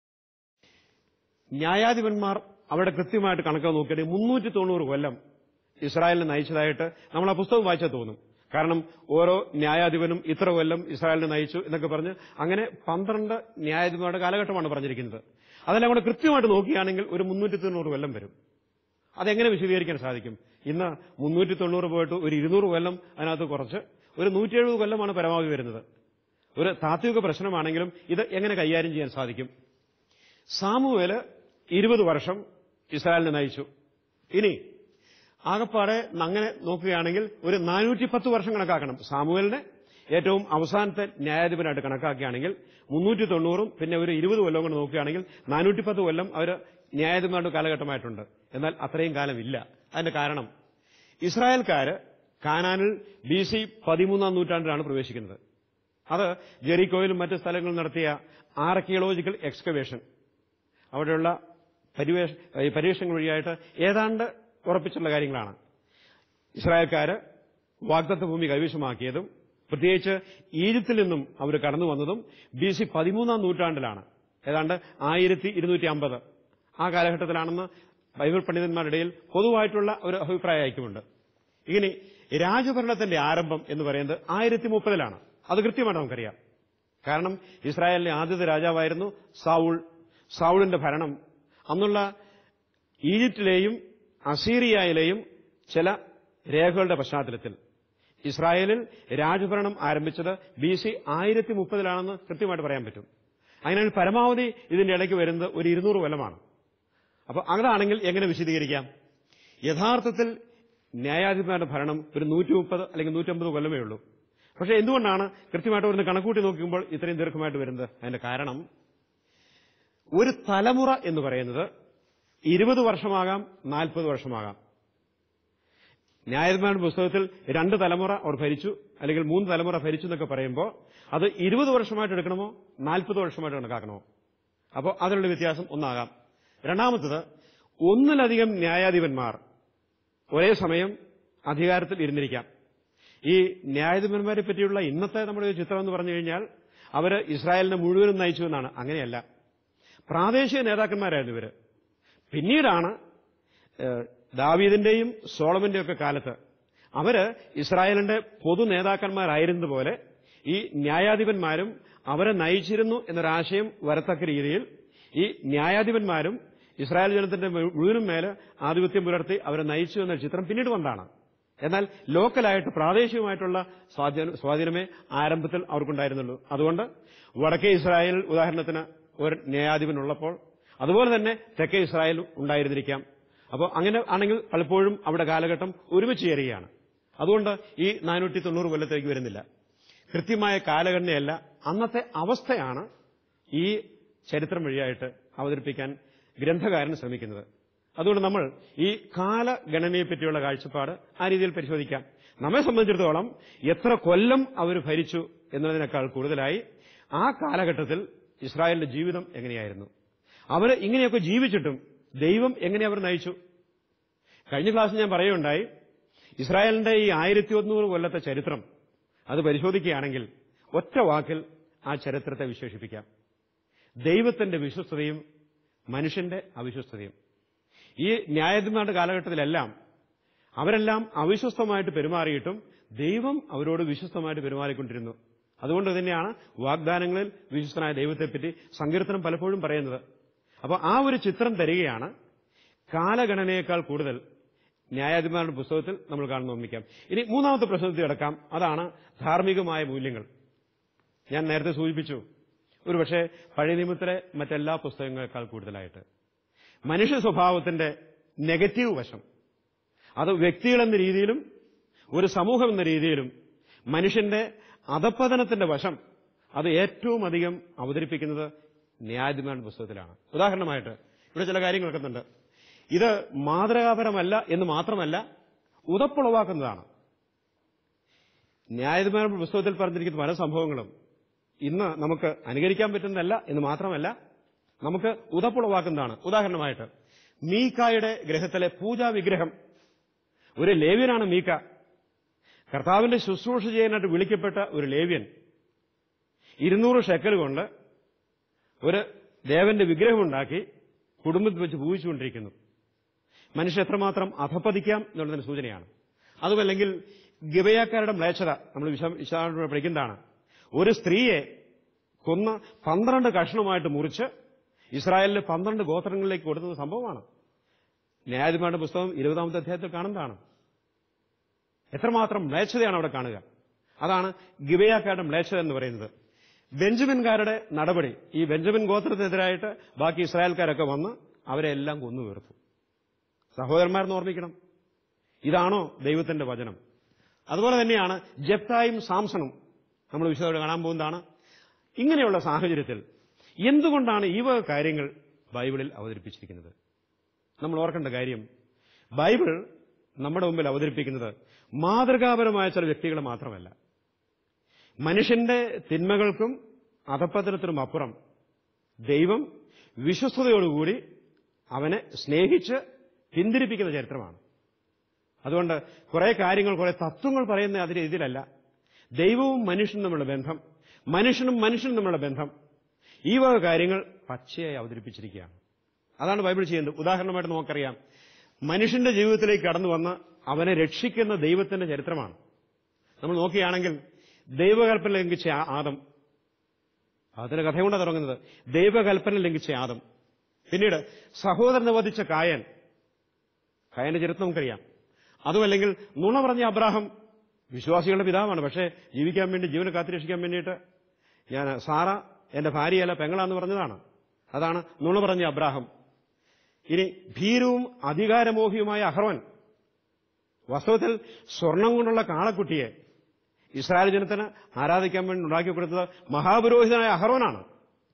ന്യായാധിപന്മാർ അവിടെ കൃത്യമായിട്ട് കണക്ക് നോക്കിയിട്ട് മുന്നൂറ്റി തൊണ്ണൂറ് കൊല്ലം ഇസ്രായേലിനെ നയിച്ചതായിട്ട് നമ്മൾ ആ പുസ്തകം വായിച്ചാൽ തോന്നും കാരണം ഓരോ ന്യായാധിപനും ഇത്ര കൊല്ലം ഇസ്രായേലിനെ നയിച്ചു എന്നൊക്കെ പറഞ്ഞ് അങ്ങനെ പന്ത്രണ്ട് ന്യായാധിപന്മാരുടെ കാലഘട്ടമാണ് പറഞ്ഞിരിക്കുന്നത് അതെല്ലാം കൂടെ കൃത്യമായിട്ട് നോക്കുകയാണെങ്കിൽ ഒരു മുന്നൂറ്റി തൊണ്ണൂറ് കൊല്ലം വരും അതെങ്ങനെ വിശദീകരിക്കാൻ സാധിക്കും ഇന്ന് മുന്നൂറ്റി തൊണ്ണൂറ് പോയിട്ട് ഒരു ഇരുന്നൂറ് കൊല്ലം അതിനകത്ത് കുറച്ച് ഒരു നൂറ്റി എഴുപത് കൊല്ലമാണ് പരമാവധി വരുന്നത് ഒരു താത്വിക പ്രശ്നമാണെങ്കിലും ഇത് എങ്ങനെ കൈകാര്യം ചെയ്യാൻ സാധിക്കും സാമുവേല് ഇരുപത് വർഷം ഇസ്രായേലിനെ നയിച്ചു ഇനി ആകപ്പാടെ അങ്ങനെ നോക്കുകയാണെങ്കിൽ ഒരു നാനൂറ്റി പത്ത് വർഷം കണക്കാക്കണം സാമുവേലിനെ ഏറ്റവും അവസാനത്തെ ന്യായാധിപനായിട്ട് കണക്കാക്കുകയാണെങ്കിൽ മുന്നൂറ്റി തൊണ്ണൂറും പിന്നെ ഒരു ഇരുപത് കൊല്ലം കൊണ്ട് നോക്കുകയാണെങ്കിൽ നാനൂറ്റി പത്ത് കൊല്ലം അവർ ന്യായാധിപന്മാരുടെ കാലഘട്ടമായിട്ടുണ്ട് എന്നാൽ അത്രയും കാലമില്ല അതിന്റെ കാരണം ഇസ്രായേൽക്കാര് കാനാനിൽ ബി സി പതിമൂന്നാം നൂറ്റാണ്ടിലാണ് പ്രവേശിക്കുന്നത് അത് ജെറിക്കോയിലും മറ്റ് സ്ഥലങ്ങളിലും നടത്തിയ ആർക്കിയോളജിക്കൽ എക്സ്കവേഷൻ അവിടെയുള്ള പരിവേഷ ഈ പരീക്ഷണങ്ങൾ വഴിയായിട്ട് ഏതാണ്ട് ഉറപ്പിച്ചുള്ള കാര്യങ്ങളാണ് ഇസ്രായേൽക്കാര് വാഗ്ദത്ത ഭൂമി കൈവശമാക്കിയതും പ്രത്യേകിച്ച് ഈജിപ്തിൽ നിന്നും അവർ കടന്നു വന്നതും ബി സി പതിമൂന്നാം നൂറ്റാണ്ടിലാണ് ഏതാണ്ട് ആയിരത്തി ഇരുന്നൂറ്റി അമ്പത് ആ കാലഘട്ടത്തിലാണെന്ന് ബൈബിൾ പണ്ഡിതന്മാരുടെ ഇടയിൽ പൊതുവായിട്ടുള്ള ഒരു അഭിപ്രായ ഐക്യമുണ്ട് ഇനി രാജഭരണത്തിന്റെ ആരംഭം എന്ന് പറയുന്നത് ആയിരത്തി മുപ്പതിലാണ് അത് കൃത്യമായിട്ട് നമുക്കറിയാം കാരണം ഇസ്രായേലിലെ ആദ്യത്തെ രാജാവായിരുന്നു സാവുൾ സാവുളിന്റെ ഭരണം അന്നുള്ള ഈജിപ്തിലെയും അസീറിയയിലെയും ചില രേഖകളുടെ പശ്ചാത്തലത്തിൽ ഇസ്രായേലിൽ രാജഭരണം ആരംഭിച്ചത് ബി സി ആയിരത്തി മുപ്പതിലാണെന്ന് കൃത്യമായിട്ട് പറയാൻ പറ്റും അതിനാൽ പരമാവധി ഇതിന്റെ ഇടയ്ക്ക് വരുന്നത് ഒരു ഇരുന്നൂറ് കൊല്ലമാണ് അപ്പൊ അതാണെങ്കിൽ എങ്ങനെ വിശദീകരിക്കാം യഥാർത്ഥത്തിൽ ന്യായാധിപന്മാരുടെ ഭരണം ഒരു നൂറ്റി മുപ്പത് അല്ലെങ്കിൽ നൂറ്റമ്പത് കൊല്ലമേ ഉള്ളൂ പക്ഷെ എന്തുകൊണ്ടാണ് കൃത്യമായിട്ട് വരുന്ന കണക്കൂട്ടി നോക്കുമ്പോൾ ഇത്രയും ദീർഘമായിട്ട് വരുന്നത് അതിന്റെ കാരണം ഒരു തലമുറ എന്ന് പറയുന്നത് ഇരുപത് വർഷമാകാം നാൽപ്പത് വർഷമാകാം ന്യായാധിപന്മാരുടെ പുസ്തകത്തിൽ രണ്ട് തലമുറ അവർ ഭരിച്ചു അല്ലെങ്കിൽ മൂന്ന് തലമുറ ഭരിച്ചു എന്നൊക്കെ പറയുമ്പോൾ അത് ഇരുപത് വർഷമായിട്ട് എടുക്കണമോ നാൽപ്പത് വർഷമായിട്ട് കണക്കാക്കണമോ അപ്പോൾ അതിലുള്ള വ്യത്യാസം ഒന്നാകാം രണ്ടാമത്തത് ഒന്നിലധികം ന്യായാധിപന്മാർ ഒരേ സമയം അധികാരത്തിൽ ഇരുന്നിരിക്കാം ഈ ന്യായാധിപന്മാരെ പറ്റിയുള്ള ഇന്നത്തെ നമ്മുടെ ഒരു ചിത്രം എന്ന് പറഞ്ഞു കഴിഞ്ഞാൽ അവര് ഇസ്രായേലിനെ മുഴുവനും നയിച്ചു എന്നാണ് അങ്ങനെയല്ല പ്രാദേശിക നേതാക്കന്മാരായിരുന്നു ഇവര് പിന്നീടാണ് ഏഹ്, ദാവീദിന്റെയും സോളമന്റെയും ഒക്കെ കാലത്ത് അവര് ഇസ്രായേലിന്റെ പൊതു നേതാക്കന്മാരായിരുന്നതുപോലെ ഈ ന്യായാധിപന്മാരും അവരെ നയിച്ചിരുന്നു എന്നൊരാശയം വരത്തക്ക രീതിയിൽ ഈ ന്യായാധിപന്മാരും ഇസ്രായേൽ ജനത്തിന്റെ മു- മുഴുവനും മേല് ആധിപത്യം പുലർത്തി അവരെ നയിച്ചു എന്ന ചിത്രം പിന്നീട് വന്നാണ് എന്നാൽ ലോക്കലായിട്ട് പ്രാദേശികമായിട്ടുള്ള സ്വാധീന- സ്വാധീനമേ ആരംഭത്തിൽ അവർക്കുണ്ടായിരുന്നുള്ളൂ അതുകൊണ്ട് വടക്കേ ഇസ്രായേൽ ഉദാഹരണത്തിന് ഒരു ന്യായാധിപൻ ഉള്ളപ്പോൾ അതുപോലെ തന്നെ തെക്കേ ഇസ്രായേൽ ഉണ്ടായിരുന്നിരിക്കാം അപ്പോൾ അങ്ങനെ ആണെങ്കിൽ പലപ്പോഴും അവിടെ കാലഘട്ടം ഒരുമിച്ച് ചേരുകയാണ് അതുകൊണ്ട് ഈ നാനൂറ്റി തൊണ്ണൂറ് കൊല്ലത്തേക്ക് വരുന്നില്ല കൃത്യമായ കാലഗണനയല്ല അന്നത്തെ അവസ്ഥയാണ് ഈ ചരിത്രം വഴിയായിട്ട് അവതരിപ്പിക്കാൻ ഗ്രന്ഥകാരൻ ശ്രമിക്കുന്നത് അതുകൊണ്ട് നമ്മൾ ഈ കാലഗണനയെ പറ്റിയുള്ള കാഴ്ചപ്പാട് ആ രീതിയിൽ പരിശോധിക്കാം നമ്മെ സംബന്ധിച്ചിടത്തോളം എത്ര കൊല്ലം അവർ ഭരിച്ചു എന്നതിനേക്കാൾ കൂടുതലായി ആ കാലഘട്ടത്തിൽ ഇസ്രായേലിന്റെ ജീവിതം എങ്ങനെയായിരുന്നു അവർ ഇങ്ങനെയൊക്കെ ജീവിച്ചിട്ടും ദൈവം എങ്ങനെ അവർ നയിച്ചു കഴിഞ്ഞ ക്ലാസ്സിൽ ഞാൻ പറയുകയുണ്ടായി ഇസ്രായേലിന്റെ ഈ ആയിരത്തി ഒന്നൂറ് കൊല്ലത്തെ ചരിത്രം അത് പരിശോധിക്കുകയാണെങ്കിൽ ഒറ്റ വാക്കിൽ ആ ചരിത്രത്തെ വിശേഷിപ്പിക്കാം ദൈവത്തിന്റെ വിശ്വസ്തതയും മനുഷ്യന്റെ അവിശ്വസ്തതയും ഈ ന്യായാധിപന്മാരുടെ കാലഘട്ടത്തിലെല്ലാം അവരെല്ലാം അവിശ്വസ്തമായിട്ട് പെരുമാറിയിട്ടും ദൈവം അവരോട് വിശ്വസ്തമായിട്ട് പെരുമാറിക്കൊണ്ടിരുന്നു അതുകൊണ്ട് തന്നെയാണ് വാഗ്ദാനങ്ങളിൽ വിശ്വസ്തനായ ദൈവത്തെപ്പറ്റി സങ്കീർത്തനം പലപ്പോഴും പറയുന്നത് അപ്പോൾ ആ ഒരു ചിത്രം തരികയാണ് കാലഗണനയേക്കാൾ കൂടുതൽ ന്യായാധിപന്മാരുടെ പുസ്തകത്തിൽ നമ്മൾ കാണുന്ന ഓർമ്മിക്കാം ഇനി മൂന്നാമത്തെ പ്രശ്നത്തിൽ കിടക്കാം അതാണ് ധാർമ്മികമായ മൂല്യങ്ങൾ ഞാൻ നേരത്തെ സൂചിപ്പിച്ചു ഒരുപക്ഷെ പഴയ നിയമത്തിലെ മറ്റെല്ലാ പുസ്തകങ്ങളെക്കാൾ കൂടുതലായിട്ട് മനുഷ്യ സ്വഭാവത്തിന്റെ നെഗറ്റീവ് വശം അത് വ്യക്തികളെന്ന രീതിയിലും ഒരു സമൂഹം എന്ന രീതിയിലും മനുഷ്യന്റെ അധപ്പതനത്തിന്റെ വശം അത് ഏറ്റവും അധികം അവതരിപ്പിക്കുന്നത് ന്യായാധിപന്മാരുടെ പുസ്തകത്തിലാണ് ഉദാഹരണമായിട്ട് ഇവിടെ ചില കാര്യങ്ങളൊക്കെ ഉണ്ട് ഇത് മാതൃകാപരമല്ല എന്ന് മാത്രമല്ല ഉതപ്പുളവാക്കുന്നതാണ് ന്യായാധിപന്മാരുടെ പുസ്തകത്തിൽ പറഞ്ഞിരിക്കുന്ന പല സംഭവങ്ങളും ഇന്ന് നമുക്ക് അനുകരിക്കാൻ പറ്റുന്നതല്ല എന്ന് മാത്രമല്ല നമുക്ക് ഉതപ്പുളവാക്കുന്നതാണ് ഉദാഹരണമായിട്ട് മീക്കായുടെ ഗ്രഹത്തിലെ പൂജാ വിഗ്രഹം ഒരു ലേവ്യനാണ് മീക്ക കർത്താവിന്റെ ശുശ്രൂഷ ചെയ്യാനായിട്ട് വിളിക്കപ്പെട്ട ഒരു ലേവ്യൻ ഇരുന്നൂറ് ഷെക്കൽ കൊണ്ട് ഒരു ദേവന്റെ വിഗ്രഹമുണ്ടാക്കി കുടുംബത്തിൽ വെച്ച് പൂജിച്ചുകൊണ്ടിരിക്കുന്നു മനുഷ്യൻ എത്രമാത്രം അധപ്പതിക്കാം എന്നുള്ളതിന് സൂചനയാണ് അതുമല്ലെങ്കിൽ ഗിബയാക്കാരുടെ മ്ലേച്ഛത നമ്മൾ വിശ- വിശദമായിട്ട് പഠിക്കുന്നതാണ് ഒരു സ്ത്രീയെ കൊന്ന് പന്ത്രണ്ട് കഷ്ണമായിട്ട് മുറിച്ച് ഇസ്രായേലിലെ പന്ത്രണ്ട് ഗോത്രങ്ങളിലേക്ക് കൊടുക്കുന്ന സംഭവമാണ് ന്യായാധിപരുടെ പുസ്തകം ഇരുപതാമത്തെ അധ്യായത്തിൽ കാണുന്നതാണ് എത്രമാത്രം മ്ലേച്ഛതയാണ് അവിടെ കാണുക അതാണ് ഗിബയാക്കാരുടെ മ്ലേച്ഛത എന്ന് പറയുന്നത് ബെഞ്ചമിൻകാരുടെ നടപടി ഈ ബെഞ്ചമിൻ ഗോത്രത്തിനെതിരായിട്ട് ബാക്കി ഇസ്രായേൽക്കാരൊക്കെ വന്ന് അവരെ എല്ലാം കൊന്നു തീർത്തു സഹോദരന്മാരെന്ന് ഓർമ്മിക്കണം ഇതാണോ ദൈവത്തിന്റെ വചനം അതുപോലെ തന്നെയാണ് ജപ്തായും സാംസണും നമ്മൾ വിശദമായിട്ട് കാണാൻ പോകുന്നതാണ് ഇങ്ങനെയുള്ള സാഹചര്യത്തിൽ എന്തുകൊണ്ടാണ് ഈ വക കാര്യങ്ങൾ ബൈബിളിൽ അവതരിപ്പിച്ചിരിക്കുന്നത് നമ്മൾ ഓർക്കേണ്ട കാര്യം ബൈബിൾ നമ്മുടെ മുമ്പിൽ അവതരിപ്പിക്കുന്നത് മാതൃകാപരമായ ചില വ്യക്തികളെ മാത്രമല്ല മനുഷ്യന്റെ തിന്മകൾക്കും അധപ്പതനത്തിനും അപ്പുറം ദൈവം വിശ്വസ്തയോടുകൂടി അവനെ സ്നേഹിച്ച് പിന്തിരിപ്പിക്കുന്ന ചരിത്രമാണ് അതുകൊണ്ട് കുറെ കാര്യങ്ങൾ കുറെ തത്വങ്ങൾ പറയുന്ന അതിന് ഇതിലല്ല ദൈവവും മനുഷ്യനും തമ്മിലുള്ള ബന്ധം മനുഷ്യനും മനുഷ്യനും തമ്മിലുള്ള ബന്ധം ഈ വക കാര്യങ്ങൾ പച്ചയായി അവതരിപ്പിച്ചിരിക്കുകയാണ് അതാണ് ബൈബിൾ ചെയ്യുന്നത് ഉദാഹരണമായിട്ട് നമുക്കറിയാം മനുഷ്യന്റെ ജീവിതത്തിലേക്ക് കടന്നു വന്ന് അവനെ രക്ഷിക്കുന്ന ദൈവത്തിന്റെ ചരിത്രമാണ് നമ്മൾ നോക്കുകയാണെങ്കിൽ ദൈവകൽപ്പന ലംഘിച്ച ആ- ആദം അതിന്റെ കഥ കൊണ്ടാണ് തുടങ്ങുന്നത് ദൈവകൽപ്പന ലംഘിച്ച ആദം പിന്നീട് സഹോദരനെ വധിച്ച കായൻ കായന്റെ ചരിത്രം നമുക്കറിയാം അതുമല്ലെങ്കിൽ നുണ പറഞ്ഞ അബ്രാഹം വിശ്വാസികളുടെ പിതാവാണ് പക്ഷേ ജീവിക്കാൻ വേണ്ടി ജീവനെ കാത്തുരക്ഷിക്കാൻ വേണ്ടിയിട്ട് ഞാൻ സാറ എന്റെ ഭാര്യയല്ല പെങ്ങളാന്ന് പറഞ്ഞതാണ് അതാണ് നുണ പറഞ്ഞ അബ്രാഹം ഇനി ഭീരവും അധികാരമോഹിയുമായ അഹ്റോൻ വാസ്തവത്തിൽ സ്വർണം കൊണ്ടുള്ള കാളക്കുട്ടിയെ ഇസ്രായേൽ ജനത്തിന് ആരാധിക്കാൻ വേണ്ടി ഉണ്ടാക്കി കൊടുത്തത് മഹാപുരോഹിതനായ അഹ്റോനാണ്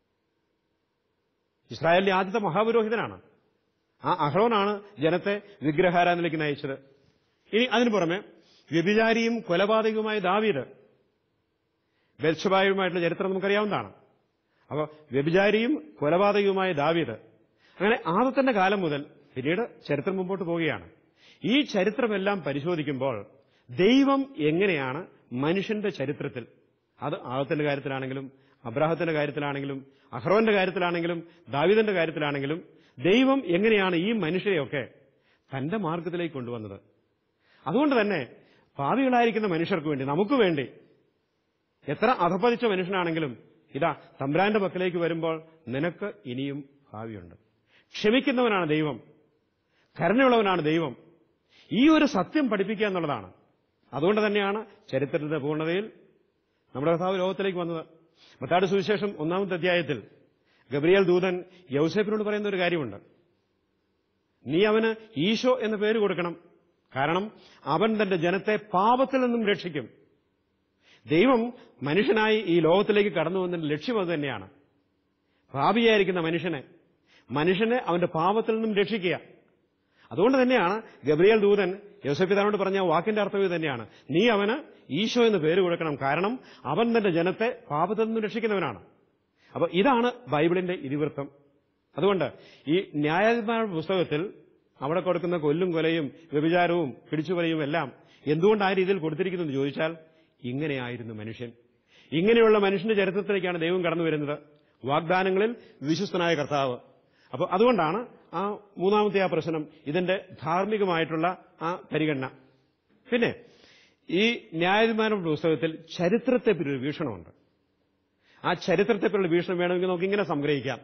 ഇസ്രായേലിലെ ആദ്യത്തെ മഹാപുരോഹിതനാണ് ആ അഹ്റോനാണ് ജനത്തെ വിഗ്രഹാരാധനയിലേക്ക് നയിച്ചത് ഇനി അതിനു പുറമെ വ്യഭിചാരിയും കൊലപാതകവുമായ ദാവീദ് ബെൽഷബായുമായിട്ടുള്ള ചരിത്രം നമുക്കറിയാവുന്നതാണ് അപ്പോൾ വ്യഭിചാരിയും കൊലപാതകവുമായ ദാവീദ് അങ്ങനെ ആദത്തിന്റെ കാലം മുതൽ പിന്നീട് ചരിത്രം മുമ്പോട്ട് പോവുകയാണ് ഈ ചരിത്രമെല്ലാം പരിശോധിക്കുമ്പോൾ ദൈവം എങ്ങനെയാണ് മനുഷ്യന്റെ ചരിത്രത്തിൽ അത് ആദത്തിന്റെ കാര്യത്തിലാണെങ്കിലും അബ്രാഹത്തിന്റെ കാര്യത്തിലാണെങ്കിലും അഹ്റോന്റെ കാര്യത്തിലാണെങ്കിലും ദാവീദിന്റെ കാര്യത്തിലാണെങ്കിലും ദൈവം എങ്ങനെയാണ് ഈ മനുഷ്യരെയൊക്കെ തന്റെ മാർഗത്തിലേക്ക് കൊണ്ടുവന്നത് അതുകൊണ്ട് തന്നെ ഭാവികളായിരിക്കുന്ന മനുഷ്യർക്ക് വേണ്ടി നമുക്ക് വേണ്ടി എത്ര അധപ്പതിച്ച മനുഷ്യനാണെങ്കിലും ഇതാ തമ്പ്രാന്റെ പക്കലേക്ക് വരുമ്പോൾ നിനക്ക് ഇനിയും ഭാവിയുണ്ട് ക്ഷമിക്കുന്നവനാണ് ദൈവം കരുണയുള്ളവനാണ് ദൈവം ഈ ഒരു സത്യം പഠിപ്പിക്കുക എന്നുള്ളതാണ് അതുകൊണ്ട് തന്നെയാണ് ചരിത്രത്തിന്റെ പൂർണ്ണതയിൽ നമ്മുടെ കർത്താവ് ലോകത്തിലേക്ക് വന്നത് മത്താട് സുവിശേഷം ഒന്നാമത്തെ അധ്യായത്തിൽ ഗബ്രിയേൽ ദൂതൻ യൗസേപ്പിനോട് പറയുന്ന ഒരു കാര്യമുണ്ട് നീ അവന് ഈശോ എന്ന പേര് കൊടുക്കണം കാരണം അവൻ തന്റെ ജനത്തെ പാപത്തിൽ നിന്നും രക്ഷിക്കും ദൈവം മനുഷ്യനായി ഈ ലോകത്തിലേക്ക് കടന്നു വന്നതിന്റെ ലക്ഷ്യം അത് തന്നെയാണ് പാപിയായിരിക്കുന്ന മനുഷ്യനെ മനുഷ്യനെ അവന്റെ പാപത്തിൽ നിന്നും രക്ഷിക്കുക അതുകൊണ്ട് തന്നെയാണ് ഗബ്രിയേൽ ദൂതൻ യോസഫിതാനോട് പറഞ്ഞ വാക്കിന്റെ അർത്ഥം ഇത് തന്നെയാണ് നീ അവന് ഈശോ എന്ന് പേര് കൊടുക്കണം കാരണം അവൻ തന്റെ ജനത്തെ പാപത്തിൽ നിന്നും രക്ഷിക്കുന്നവനാണ് അപ്പൊ ഇതാണ് ബൈബിളിന്റെ ഇതിവൃത്തം അതുകൊണ്ട് ഈ ന്യായാധിപന്മാരുടെ പുസ്തകത്തിൽ അവിടെ കൊടുക്കുന്ന കൊല്ലും കൊലയും വ്യഭിചാരവും പിടിച്ചുകൊലയും എല്ലാം എന്തുകൊണ്ട് ആ രീതിയിൽ കൊടുത്തിരിക്കുന്നു എന്ന് ചോദിച്ചാൽ ഇങ്ങനെയായിരുന്നു മനുഷ്യൻ ഇങ്ങനെയുള്ള മനുഷ്യന്റെ ചരിത്രത്തിലേക്കാണ് ദൈവം കടന്നു വരുന്നത് വാഗ്ദാനങ്ങളിൽ വിശ്വസ്തനായ കർത്താവ് അപ്പൊ അതുകൊണ്ടാണ് ആ മൂന്നാമത്തെ ആ പ്രശ്നം ഇതിന്റെ ധാർമ്മികമായിട്ടുള്ള ആ പരിഗണന പിന്നെ ഈ ന്യായാധിപന്മാരുടെ പുസ്തകത്തിൽ ചരിത്രത്തെപ്പറ്റി ഒരു വീക്ഷണമുണ്ട് ആ ചരിത്രത്തെപ്പറ്റിയുള്ള വീക്ഷണം വേണമെങ്കിൽ നമുക്ക് ഇങ്ങനെ സംഗ്രഹിക്കാം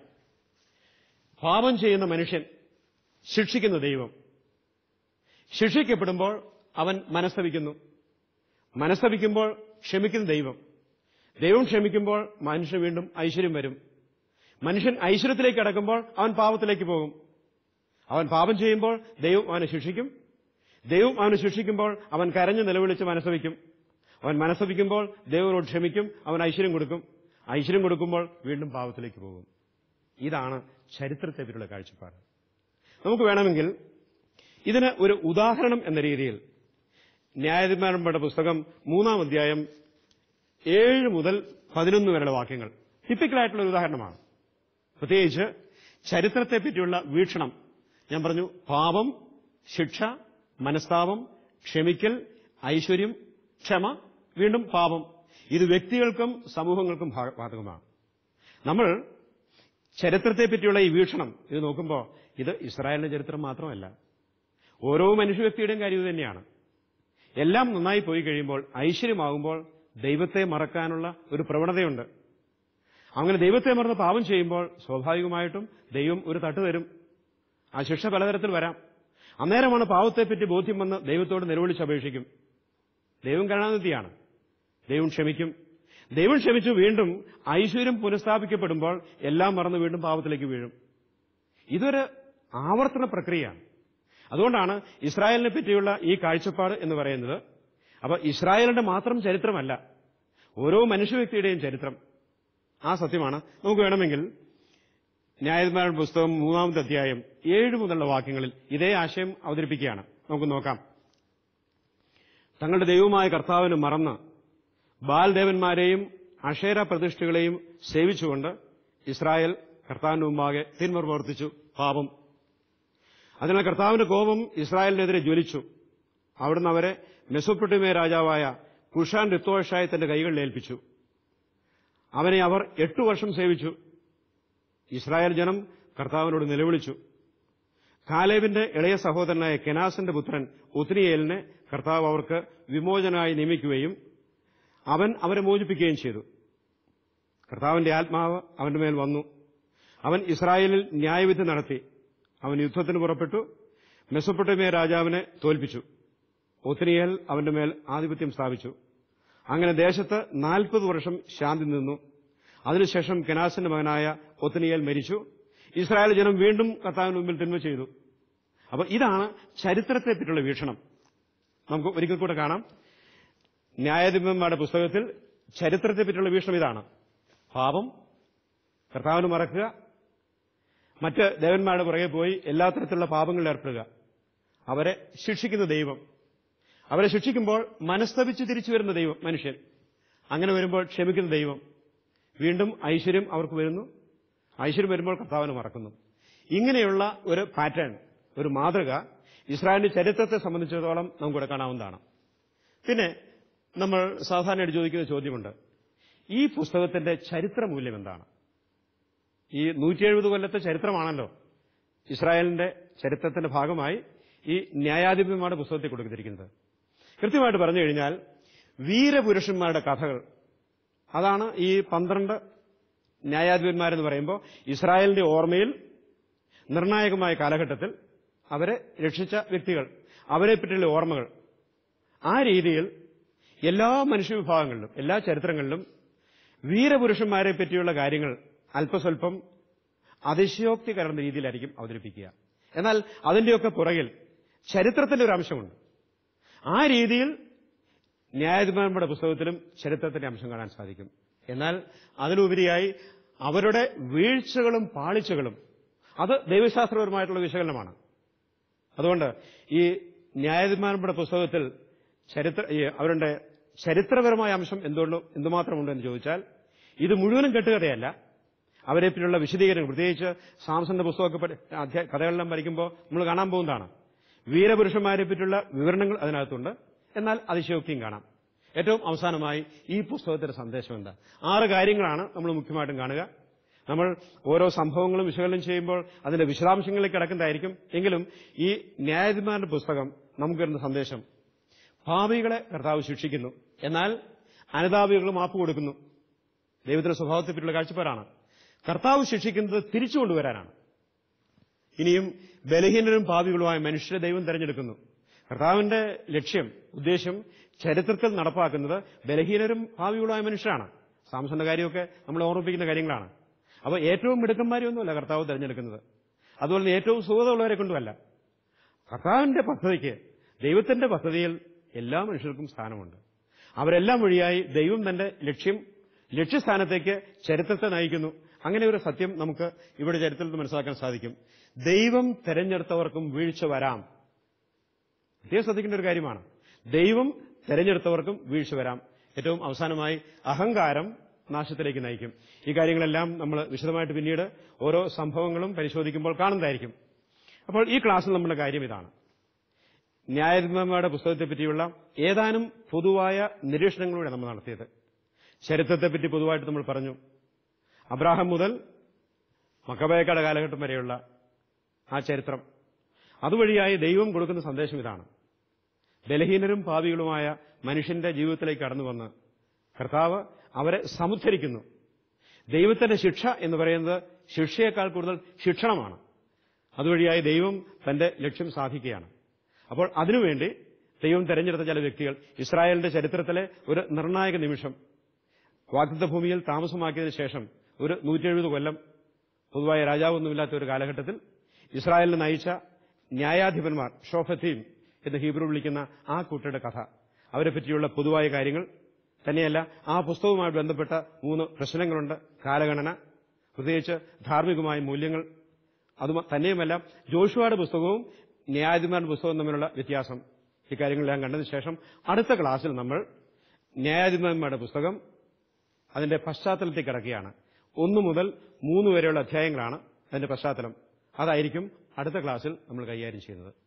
പാപം ചെയ്യുന്ന മനുഷ്യൻ ശിക്ഷിക്കുന്ന ദൈവം ശിക്ഷിക്കപ്പെടുമ്പോൾ അവൻ മനസ്തപിക്കുന്നു മനസ്തപിക്കുമ്പോൾ ക്ഷമിക്കുന്ന ദൈവം ദൈവം ക്ഷമിക്കുമ്പോൾ മനുഷ്യൻ വീണ്ടും ഐശ്വര്യം വരും മനുഷ്യൻ ഐശ്വര്യത്തിലേക്ക് അടക്കുമ്പോൾ അവൻ പാപത്തിലേക്ക് പോകും അവൻ പാപം ചെയ്യുമ്പോൾ ദൈവം അവനെ ശിക്ഷിക്കും ദൈവം അവനെ ശിക്ഷിക്കുമ്പോൾ അവൻ കരഞ്ഞു നിലവിളിച്ച് മനസ്സവിക്കും അവൻ മനസ്സവിക്കുമ്പോൾ ദൈവനോട് ക്ഷമിക്കും അവൻ ഐശ്വര്യം കൊടുക്കും ഐശ്വര്യം കൊടുക്കുമ്പോൾ വീണ്ടും പാപത്തിലേക്ക് പോകും ഇതാണ് ചരിത്രത്തെപ്പറ്റിയുള്ള കാഴ്ചപ്പാട് നമുക്ക് വേണമെങ്കിൽ ഇതിന് ഒരു ഉദാഹരണം എന്ന രീതിയിൽ ന്യായാധിപന്മാരുടെ പുസ്തകം മൂന്നാം അധ്യായം ഏഴ് മുതൽ പതിനൊന്ന് വരെയുള്ള വാക്യങ്ങൾ ടിപ്പിക്കലായിട്ടുള്ള ഒരു ഉദാഹരണമാണ് പ്രത്യേകിച്ച് ചരിത്രത്തെപ്പറ്റിയുള്ള വീക്ഷണം ഞാൻ പറഞ്ഞു പാപം ശിക്ഷ മനസ്താപം ക്ഷമിക്കൽ ഐശ്വര്യം ക്ഷമ വീണ്ടും പാപം ഇത് വ്യക്തികൾക്കും സമൂഹങ്ങൾക്കും ഭാ- ബാധകമാണ് നമ്മൾ ചരിത്രത്തെപ്പറ്റിയുള്ള ഈ വീക്ഷണം ഇത് നോക്കുമ്പോൾ ഇത് ഇസ്രായേലിന്റെ ചരിത്രം മാത്രമല്ല ഓരോ മനുഷ്യ വ്യക്തിയുടെയും കാര്യം ഇത് തന്നെയാണ് എല്ലാം നന്നായി പോയി കഴിയുമ്പോൾ ഐശ്വര്യമാകുമ്പോൾ ദൈവത്തെ മറക്കാനുള്ള ഒരു പ്രവണതയുണ്ട് അങ്ങനെ ദൈവത്തെ മറന്ന് പാപം ചെയ്യുമ്പോൾ സ്വാഭാവികമായിട്ടും ദൈവം ഒരു തട്ട് തരും ആ ശിക്ഷ പലതരത്തിൽ വരാം അന്നേരമാണ് പാവത്തെപ്പറ്റി ബോധ്യം വന്ന് ദൈവത്തോട് നിലവിളിച്ചപേക്ഷിക്കും ദൈവം കരുണാനിധിയാണ് ദൈവം ക്ഷമിക്കും ദൈവം ക്ഷമിച്ചു വീണ്ടും ഐശ്വര്യം പുനഃസ്ഥാപിക്കപ്പെടുമ്പോൾ എല്ലാം മറന്ന് വീണ്ടും പാപത്തിലേക്ക് വീഴും ഇതൊരു ആവർത്തന പ്രക്രിയയാണ് അതുകൊണ്ടാണ് ഇസ്രായേലിനെ പറ്റിയുള്ള ഈ കാഴ്ചപ്പാട് എന്ന് പറയുന്നത് അപ്പൊ ഇസ്രായേലിന്റെ മാത്രം ചരിത്രമല്ല ഓരോ മനുഷ്യ വ്യക്തിയുടെയും ചരിത്രം ആ സത്യമാണ് നമുക്ക് വേണമെങ്കിൽ ന്യായന്മാരുടെ പുസ്തകം മൂന്നാമത്തെ അധ്യായം ഏഴ് മുതലുള്ള വാക്യങ്ങളിൽ ഇതേ ആശയം അവതരിപ്പിക്കുകയാണ് നമുക്ക് നോക്കാം തങ്ങളുടെ ദൈവമായ കർത്താവിന് മറന്ന് ബാൽദേവന്മാരെയും അഷേര പ്രതിഷ്ഠകളെയും സേവിച്ചുകൊണ്ട് ഇസ്രായേൽ കർത്താവിന് മുമ്പാകെ തിന്മ പ്രവർത്തിച്ചു പാപം അതിനാൽ കർത്താവിന്റെ കോപം ഇസ്രായേലിനെതിരെ ജ്വലിച്ചു അവിടുന്ന് അവരെ മെസൊപ്പൊട്ടിമേ രാജാവായ കുഷാൻ ഋത്തോഷായി തന്റെ കൈകളിൽ ഏൽപ്പിച്ചു അവനെ അവർ എട്ടു വർഷം സേവിച്ചു ഇസ്രായേൽ ജനം കർത്താവിനോട് നിലവിളിച്ചു കാലേബിന്റെ ഇളയ സഹോദരനായ കെനാസിന്റെ പുത്രൻ ഉത്നിയേലിനെ കർത്താവ് അവർക്ക് വിമോചനായി നിയമിക്കുകയും അവൻ അവരെ മോചിപ്പിക്കുകയും ചെയ്തു കർത്താവിന്റെ ആത്മാവ് അവന്റെ മേൽ വന്നു അവൻ ഇസ്രായേലിൽ ന്യായവിധി നടത്തി അവൻ യുദ്ധത്തിന് പുറപ്പെട്ടു മെസ്സപ്പൊട്ടമിയ രാജാവിനെ തോൽപ്പിച്ചു ഒത്തിനിയേൽ അവന്റെ മേൽ ആധിപത്യം സ്ഥാപിച്ചു അങ്ങനെ ദേശത്ത് നാൽപ്പത് വർഷം ശാന്തി നിന്നു അതിനുശേഷം കെനാസിന്റെ മകനായ ഒത്തിനിയേൽ മരിച്ചു ഇസ്രായേൽ ജനം വീണ്ടും കർത്താവിന് മുമ്പിൽ തിന്മ ചെയ്തു അപ്പൊ ഇതാണ് ചരിത്രത്തെ പറ്റിയുള്ള വീക്ഷണം നമുക്ക് ഒരിക്കൽ കൂടെ കാണാം ന്യായാധിപന്മാരുടെ പുസ്തകത്തിൽ ചരിത്രത്തെ പറ്റിയുള്ള വീക്ഷണം ഇതാണ് പാപം കർത്താവിന് മറക്കുക മറ്റ് ദേവന്മാരുടെ പുറകെ പോയി എല്ലാ തരത്തിലുള്ള പാപങ്ങളിൽ ഏർപ്പെടുക അവരെ ശിക്ഷിക്കുന്ന ദൈവം അവരെ ശിക്ഷിക്കുമ്പോൾ മനസ്തപിച്ച് തിരിച്ചു വരുന്ന ദൈവം മനുഷ്യൻ അങ്ങനെ വരുമ്പോൾ ക്ഷമിക്കുന്ന ദൈവം വീണ്ടും ഐശ്വര്യം അവർക്ക് വരുന്നു ഐശ്വര്യം വരുമ്പോൾ കർത്താവിനെ മറക്കുന്നു ഇങ്ങനെയുള്ള ഒരു പാറ്റേൺ ഒരു മാതൃക ഇസ്രായേലിന്റെ ചരിത്രത്തെ സംബന്ധിച്ചിടത്തോളം നമുക്കിവിടെ കാണാവുന്നതാണ് പിന്നെ നമ്മൾ സാധാരണയായിട്ട് ചോദിക്കുന്ന ചോദ്യമുണ്ട് ഈ പുസ്തകത്തിന്റെ ചരിത്ര മൂല്യം എന്താണ് ഈ നൂറ്റി എഴുപത് കൊല്ലത്തെ ചരിത്രമാണല്ലോ ഇസ്രായേലിന്റെ ചരിത്രത്തിന്റെ ഭാഗമായി ഈ ന്യായാധിപന്മാരുടെ പുസ്തകത്തിൽ കൊടുത്തിരിക്കുന്നത് കൃത്യമായിട്ട് പറഞ്ഞു കഴിഞ്ഞാൽ വീരപുരുഷന്മാരുടെ കഥകൾ അതാണ് ഈ പന്ത്രണ്ട് ന്യായാധിപന്മാരെന്ന് പറയുമ്പോൾ ഇസ്രായേലിന്റെ ഓർമ്മയിൽ നിർണായകമായ കാലഘട്ടത്തിൽ അവരെ രക്ഷിച്ച വ്യക്തികൾ അവരെ പറ്റിയുള്ള ഓർമ്മകൾ ആ രീതിയിൽ എല്ലാ മനുഷ്യവിഭാഗങ്ങളിലും എല്ലാ ചരിത്രങ്ങളിലും വീരപുരുഷന്മാരെ പറ്റിയുള്ള കാര്യങ്ങൾ അല്പസ്വല്പം അതിശയോക്തി കലർന്ന രീതിയിലായിരിക്കും അവതരിപ്പിക്കുക എന്നാൽ അതിന്റെയൊക്കെ പുറകിൽ ചരിത്രത്തിന്റെ ഒരു അംശമുണ്ട് ആ രീതിയിൽ ന്യായാധിപന്മാരുടെ പുസ്തകത്തിലും ചരിത്രത്തിന്റെ അംശം കാണാൻ സാധിക്കും എന്നാൽ അതിലുപരിയായി അവരുടെ വീഴ്ചകളും പാളിച്ചകളും അത് ദൈവശാസ്ത്രപരമായിട്ടുള്ള വിശകലനമാണ് അതുകൊണ്ട് ഈ ന്യായാധിപന്മാരുടെ പുസ്തകത്തിൽ ചരിത്ര ഈ അവരുടെ ചരിത്രപരമായ അംശം എന്തുകൊണ്ട് എന്തുമാത്രമുണ്ടെന്ന് ചോദിച്ചാൽ ഇത് മുഴുവനും കെട്ടുകഥയല്ല അവരെ പറ്റിയുള്ള വിശദീകരണം പ്രത്യേകിച്ച് സാംസന്റെ പുസ്തകമൊക്കെ പഠി- അധ്യായ- കഥകളെല്ലാം പഠിക്കുമ്പോൾ നമ്മൾ കാണാൻ പോകുന്നതാണ് വീരപുരുഷന്മാരെ പറ്റിയുള്ള വിവരണങ്ങൾ അതിനകത്തുണ്ട് എന്നാൽ അതിശയോക്തിയും കാണാം ഏറ്റവും അവസാനമായി ഈ പുസ്തകത്തിന്റെ സന്ദേശം എന്താ ആറ് കാര്യങ്ങളാണ് നമ്മൾ മുഖ്യമായിട്ടും കാണുക നമ്മൾ ഓരോ സംഭവങ്ങളും വിശകലനം ചെയ്യുമ്പോൾ അതിന്റെ വിശദാംശങ്ങളിലേക്ക് കിടക്കുന്നതായിരിക്കും എങ്കിലും ഈ ന്യായാധിപന്മാരുടെ പുസ്തകം നമുക്ക് വരുന്ന സന്ദേശം ഭാവികളെ കർത്താവ് ശിക്ഷിക്കുന്നു എന്നാൽ അനുതാപികൾ മാപ്പ് കൊടുക്കുന്നു ദൈവത്തിന്റെ സ്വഭാവത്തെപ്പറ്റിയുള്ള കാഴ്ചപ്പാടാണ് കർത്താവ് ശിക്ഷിക്കുന്നത് തിരിച്ചു കൊണ്ടുവരാനാണ് ഇനിയും ബലഹീനരും പാപികളുമായ മനുഷ്യരെ ദൈവം തെരഞ്ഞെടുക്കുന്നു കർത്താവിന്റെ ലക്ഷ്യം ഉദ്ദേശ്യം ചരിത്രത്തിൽ നടപ്പാക്കുന്നത് ബലഹീനരും പാപികളുമായ മനുഷ്യരാണ് സാംസന്റെ കാര്യമൊക്കെ നമ്മൾ ഓർമ്മിപ്പിക്കുന്ന കാര്യങ്ങളാണ് അപ്പോൾ ഏറ്റവും മിടുക്കന്മാരെയൊന്നുമല്ല കർത്താവ് തെരഞ്ഞെടുക്കുന്നത് അതുപോലെ തന്നെ ഏറ്റവും സുഖതയുള്ളവരെ കൊണ്ടുമല്ല കർത്താവിന്റെ പദ്ധതിക്ക് ദൈവത്തിന്റെ പദ്ധതിയിൽ എല്ലാ മനുഷ്യർക്കും സ്ഥാനമുണ്ട് അവരെല്ലാം വഴിയായി ദൈവം തന്റെ ലക്ഷ്യം ലക്ഷ്യസ്ഥാനത്തേക്ക് ചരിത്രത്തെ നയിക്കുന്നു അങ്ങനെ ഒരു സത്യം നമുക്ക് ഇവിടെ ചരിത്രത്തിൽ നിന്ന് മനസ്സിലാക്കാൻ സാധിക്കും ദൈവം തെരഞ്ഞെടുത്തവർക്കും വീഴ്ച വരാം പ്രത്യേകം ശ്രദ്ധിക്കേണ്ട ഒരു കാര്യമാണ് ദൈവം തെരഞ്ഞെടുത്തവർക്കും വീഴ്ച വരാം ഏറ്റവും അവസാനമായി അഹങ്കാരം നാശത്തിലേക്ക് നയിക്കും ഈ കാര്യങ്ങളെല്ലാം നമ്മൾ വിശദമായിട്ട് പിന്നീട് ഓരോ സംഭവങ്ങളും പരിശോധിക്കുമ്പോൾ കാണുന്നതായിരിക്കും അപ്പോൾ ഈ ക്ലാസ്സിൽ നമ്മുടെ കാര്യം ഇതാണ് ന്യായാധിപന്മാരുടെ പുസ്തകത്തെ പറ്റിയുള്ള ഏതാനും പൊതുവായ നിരീക്ഷണങ്ങളിലൂടെ നമ്മൾ നടത്തിയത് ചരിത്രത്തെപ്പറ്റി പൊതുവായിട്ട് നമ്മൾ പറഞ്ഞു അബ്രാഹം മുതൽ മക്കബയക്കയുടെ കാലഘട്ടം വരെയുള്ള ആ ചരിത്രം അതുവഴിയായി ദൈവം കൊടുക്കുന്ന സന്ദേശം ഇതാണ് ബലഹീനരും പാപികളുമായ മനുഷ്യന്റെ ജീവിതത്തിലേക്ക് കടന്നു വന്ന് കർത്താവ് അവരെ സമുദ്ധരിക്കുന്നു ദൈവത്തിന്റെ ശിക്ഷ എന്ന് പറയുന്നത് ശിക്ഷയേക്കാൾ കൂടുതൽ ശിക്ഷണമാണ് അതുവഴിയായി ദൈവം തന്റെ ലക്ഷ്യം സാധിക്കുകയാണ് അപ്പോൾ അതിനുവേണ്ടി ദൈവം തെരഞ്ഞെടുത്ത ചില വ്യക്തികൾ ഇസ്രായേലിന്റെ ചരിത്രത്തിലെ ഒരു നിർണായക നിമിഷം വാഗ്ദത്ത ഭൂമിയിൽ താമസമാക്കിയതിനു ശേഷം ഒരു നൂറ്റി എഴുപത് കൊല്ലം പൊതുവായ രാജാവൊന്നുമില്ലാത്ത ഒരു കാലഘട്ടത്തിൽ ഇസ്രായേലിനെ നയിച്ച ന്യായാധിപന്മാർ ഷോഫത്തീം എന്ന് ഹീബ്രു വിളിക്കുന്ന ആ കൂട്ടരുടെ കഥ അവരെ പറ്റിയുള്ള പൊതുവായ കാര്യങ്ങൾ തന്നെയല്ല ആ പുസ്തകവുമായി ബന്ധപ്പെട്ട മൂന്ന് പ്രശ്നങ്ങളുണ്ട് കാലഗണന പ്രത്യേകിച്ച് ധാർമ്മികമായ മൂല്യങ്ങൾ അത് തന്നെയുമല്ല ജോഷുവയുടെ പുസ്തകവും ന്യായാധിപന്മാരുടെ പുസ്തകവും തമ്മിലുള്ള വ്യത്യാസം ഇക്കാര്യങ്ങളെല്ലാം കണ്ടതിന് ശേഷം അടുത്ത ക്ലാസ്സിൽ നമ്മൾ ന്യായാധിപന്മാരുടെ പുസ്തകം അതിന്റെ പശ്ചാത്തലത്തിൽ കിടക്കുകയാണ് ഒന്നു മുതൽ മൂന്ന് വരെയുള്ള അധ്യായങ്ങളാണ് അതിന്റെ പശ്ചാത്തലം അതായിരിക്കും അടുത്ത ക്ലാസ്സിൽ നമ്മൾ കൈകാര്യം ചെയ്യുന്നത്